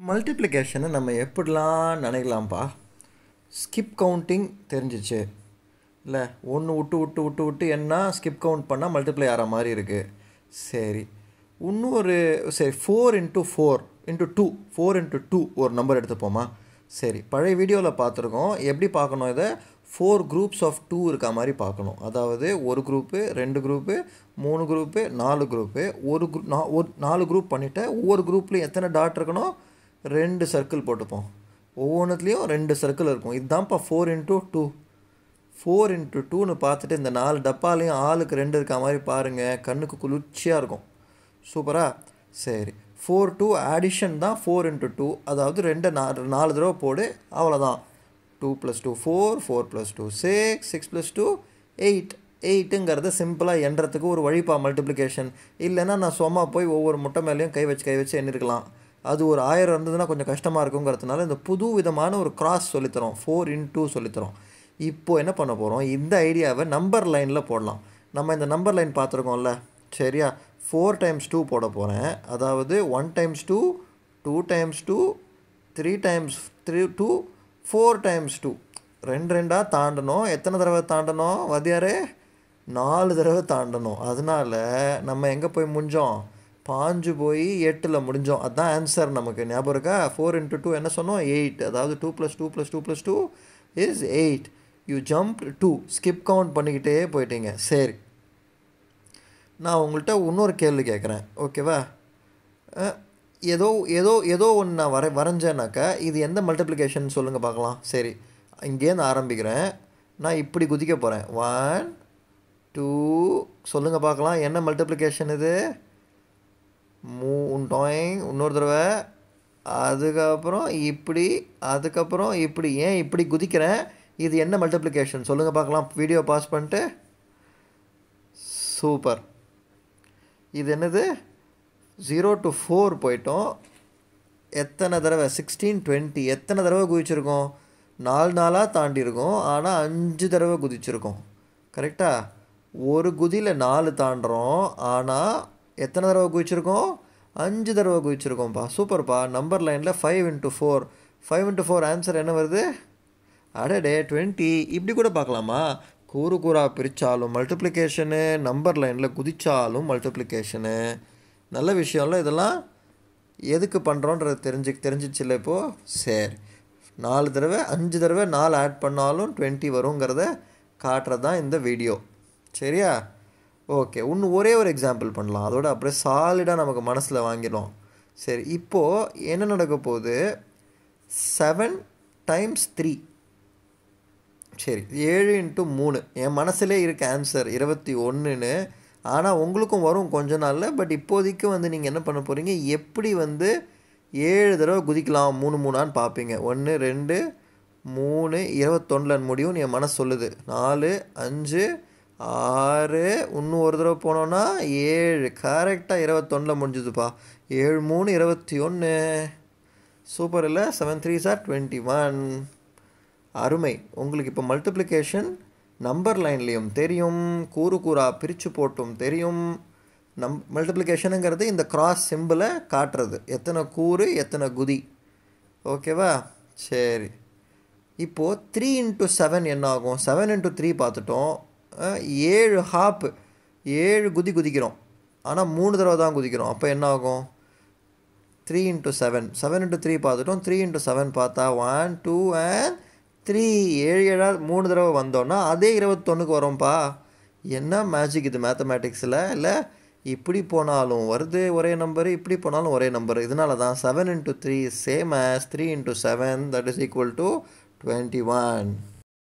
மல்டிப்ளிகேஷனை நம்ம எப்படிலாம் நினைக்கலாம்ப்பா skip counting தெரிஞ்சிச்சு இல்லை ஒன்று விட்டு விட்டு விட்டு விட்டு என்ன ஸ்கிப் கவுண்ட் பண்ணால் மல்டிப்ளை ஆகிற மாதிரி இருக்குது சரி இன்னொரு சரி four into four into two four into two ஒரு நம்பர் எடுத்துப்போமா சரி பழைய வீடியோவில் பார்த்துருக்கோம் எப்படி பார்க்கணும் இதை ஃபோர் குரூப்ஸ் ஆஃப் டூ இருக்க மாதிரி பார்க்கணும் அதாவது ஒரு குரூப்பு ரெண்டு குரூப்பு மூணு குரூப்பு நாலு குரூப்பு ஒரு குரூப் நா ஒரு நாலு குரூப் பண்ணிவிட்டு ஒவ்வொரு குரூப்லேயும் எத்தனை டாட் இருக்கணும் ரெண்டு சர்க்கிள் போட்டுப்போம் ஒவ்வொன்றுத்துலேயும் ரெண்டு சர்க்கிள் இருக்கும் இதுதான்ப்பா four into two four into டூன்னு பார்த்துட்டு இந்த நாலு டப்பாலையும் ஆளுக்கு ரெண்டு இருக்க மாதிரி பாருங்கள் கண்ணுக்கு குளிர்ச்சியாக இருக்கும் சூப்பரா சரி ஃபோர் டூ ஆடிஷன் தான் ஃபோர் இன்ட்டு டூ அதாவது ரெண்டு நா நாலு தடவை போடு அவ்வளோதான் two plus two four four plus two six six plus two eight எயிட்டுங்கிறத சிம்பிளாக எண்ணுறதுக்கு ஒரு வழிப்பா மல்டிப்ளிகேஷன் இல்லைன்னா நான் சும்மா போய் ஒவ்வொரு முட்டை மேலேயும் கை வச்சு கை வச்சு எண்ணிருக்கலாம் அது ஒரு ஆயிரம் இருந்ததுன்னா கொஞ்சம் கஷ்டமாக இருக்குங்கிறதுனால இந்த புது விதமான ஒரு கிராஸ் சொல்லித்தரோம் ஃபோர் இன்டூ சொல்லித்தரோம் இப்போ என்ன பண்ண போகிறோம் இந்த ஐடியாவை நம்பர் லைனில் போடலாம் நம்ம இந்த நம்பர் லைன் பார்த்துருக்கோம்ல சரியா ஃபோர் டைம்ஸ் டூ போட போகிறேன் அதாவது one times two two times two three times three two four times two ரெண்டு ரெண்டாக தாண்டணும் எத்தனை தடவை தாண்டணும் வதியாரே நாலு தடவை தாண்டணும் அதனால நம்ம எங்கே போய் முடிஞ்சோம் பாஞ்சு போய் எட்டில் முடிஞ்சோம் அதுதான் ஆன்சர் நமக்கு ஞாபகம் இருக்கா ஃபோர் இன்ட்டு டூ என்ன சொன்னோம் எயிட் அதாவது two plus two plus two plus two is eight you jump two skip count பண்ணிக்கிட்டே போயிட்டீங்க சரி நான் உங்கள்கிட்ட இன்னொரு கேள்வி கேட்குறேன் ஓகேவா அஹ், ஏதோ ஏதோ ஏதோ ஒன்று நான் வர வரைஞ்சேனாக்கா இது எந்த மல்டிப்ளிகேஷன் சொல்லுங்கள் பார்க்கலாம் சரி இங்கேருந்து ஆரம்பிக்கிறேன் நான் இப்படி குதிக்க போகிறேன் ஒன் டூ சொல்லுங்கள் பார்க்கலாம் என்ன மல்டிப்ளிகேஷன் இது மூணு டாயிங் இன்னொரு தடவை அதுக்கப்புறம் இப்படி அதுக்கப்புறம் இப்படி ஏன் இப்படி குதிக்கிறேன் இது என்ன மல்டிப்ளிகேஷன் சொல்லுங்கள் பார்க்கலாம் வீடியோ பாஸ் பண்ணிட்டு சூப்பர் இது என்னது ஜீரோ டு ஃபோர் போயிட்டோம் எத்தனை தடவை சிக்ஸ்டீன் டுவெண்ட்டி எத்தனை தடவை குதிச்சிருக்கோம் நாலு நாளாக தாண்டியிருக்கோம் ஆனால் அஞ்சு தடவை குதிச்சிருக்கோம் கரெக்டாக ஒரு குதியில் நாலு தாண்டுறோம் ஆனால் எத்தனை தடவை குதிச்சிருக்கோம் அஞ்சு தடவை குதிச்சிருக்கோம்ப்பா சூப்பர்ப்பா நம்பர் லைனில் five into four five into four answer என்ன வருது அடடே டுவெண்ட்டி இப்படி கூட பார்க்கலாமா கூறு கூறா பிரித்தாலும் மல்டிப்ளிகேஷனு நம்பர் லைனில் குதிச்சாலும் மல்டிப்ளிகேஷனு நல்ல விஷயம்ல இதெல்லாம் எதுக்கு பண்ணுறோன்றது தெரிஞ்சு தெரிஞ்சிச்சுல இப்போது சரி நாலு தடவை அஞ்சு தடவை நாலு ஆட் பண்ணாலும் டுவெண்ட்டி வருங்கிறத காட்டுறது தான் இந்த வீடியோ சரியா ஓகே இன்னும் ஒரே ஒரு எக்ஸாம்பிள் பண்ணலாம் அதோட அப்படியே சாலிடாக நமக்கு மனசில் வாங்கிடும் சரி இப்போது என்ன நடக்க போகுது செவன் டைம்ஸ் த்ரீ சரி ஏழு இன்ட்டு மூணு என் மனசுலே இருக்க ஆன்சர் இருபத்தி ஒன்றுன்னு ஆனால் உங்களுக்கும் வரும் கொஞ்ச நாளில் பட் இப்போதைக்கு வந்து நீங்கள் என்ன பண்ண போகிறீங்க எப்படி வந்து ஏழு தடவை குதிக்கலாம் மூணு மூணான்னு பார்ப்பீங்க ஒன்று ரெண்டு மூணு இருபத்தொன்னில் முடியும்னு என் மனசு சொல்லுது நாலு அஞ்சு ஆறு இன்னும் ஒரு தடவை போனோன்னா ஏழு கரெக்டாக இருபத்தொன்னில் முடிஞ்சுதுப்பா ஏழு மூணு இருபத்தி ஒன்று சூப்பர் இல்லை seven three sir twenty one அருமை உங்களுக்கு இப்போ மல்டிப்ளிகேஷன் நம்பர் லைன்லேயும் தெரியும் கூறு கூறா பிரித்து போட்டும் தெரியும் நம் மல்டிப்ளிகேஷனுங்கிறது இந்த கிராஸ் சிம்பிளை காட்டுறது எத்தனை கூறு எத்தனை குதி ஓகேவா சரி இப்போது த்ரீ இன்ட்டு செவன் என்ன ஆகும் செவன் இன்ட்டு த்ரீ பார்த்துட்டோம் அஹ், ஏழு ஹாப்பு ஏழு குதி குதிக்கிறோம் ஆனால் மூணு தடவை தான் குதிக்கிறோம் அப்போ என்ன ஆகும் three into seven seven into three பார்த்துட்டோம் த்ரீ இன்ட்டு செவன் பார்த்தா ஒன் டூ அண்ட் த்ரீ ஏழு ஏழாவது மூணு தடவை வந்தோன்னா அதே இருபத்தொன்னுக்கு வரோம்ப்பா என்ன மேஜிக் இது மேத்தமேட்டிக்ஸில் இல்லை இப்படி போனாலும் வருது ஒரே நம்பர் இப்படி போனாலும் ஒரே நம்பர் இதனால தான் seven into three same as three into seven that is equal to twenty one